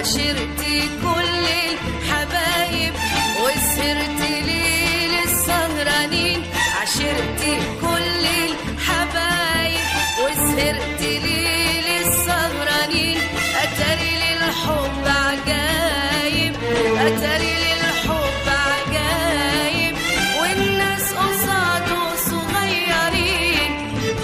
عشرتي كل الحبايب وسهرت ليل السهرانين عشرتي كل الحبايب وسهرت ليل السهرانين أتاري للحب عجايب أتاري للحب عجايب والناس قصاده صغيرين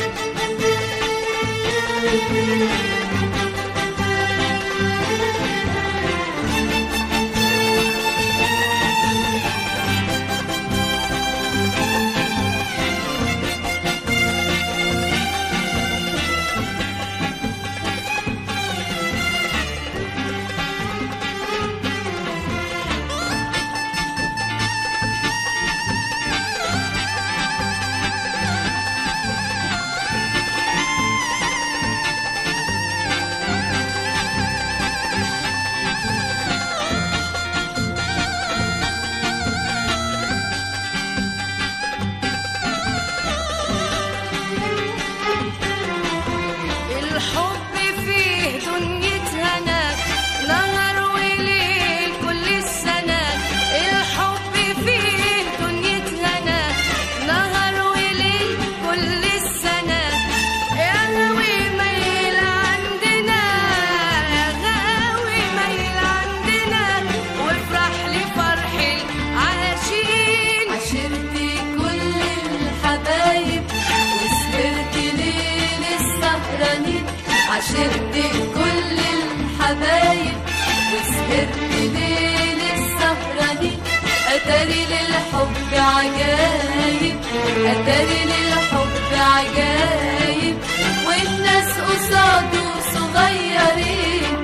الحب فيه دنيا هناك نهار وليل كل السنة الحب فيه دنيا هناك نهار وليل كل السنة يا غاوي ميل عندنا يا غاوي ميل عندنا وافرح لفرح العاشقين عشرتي كل الحبايب وسهرت ليل السهرانين عشرتي كل الحبايب وسهرت ليل السهرانين أتاري للحب عجايب أتاري للحب عجايب والناس قصاده صغيرين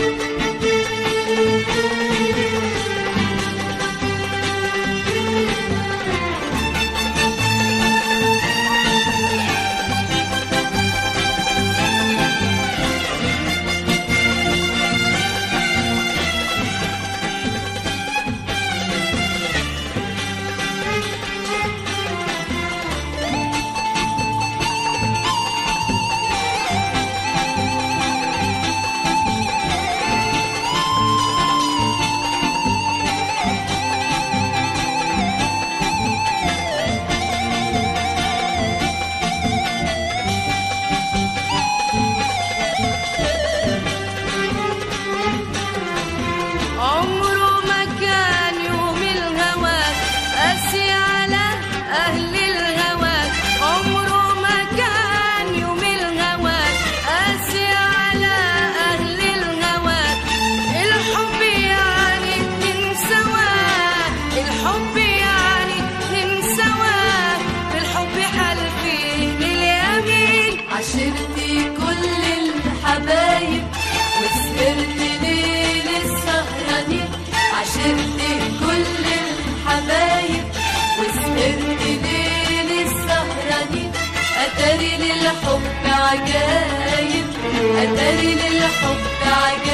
عمره ما كان يوم الهوى قاسي على أهل الهوى عمره ما كان يوم الهوى قاسي على أهل الهوى الحب يعني اتنين سوا الحب يعني اتنين سوا بالحب حالفين اليمين عشرتي كل الحبايب وسهرت ليل السهرانين عشرتي كل الحبايب وسهرت ليل السهرانين أتاري للحب عجايب أتاري للحب عجايب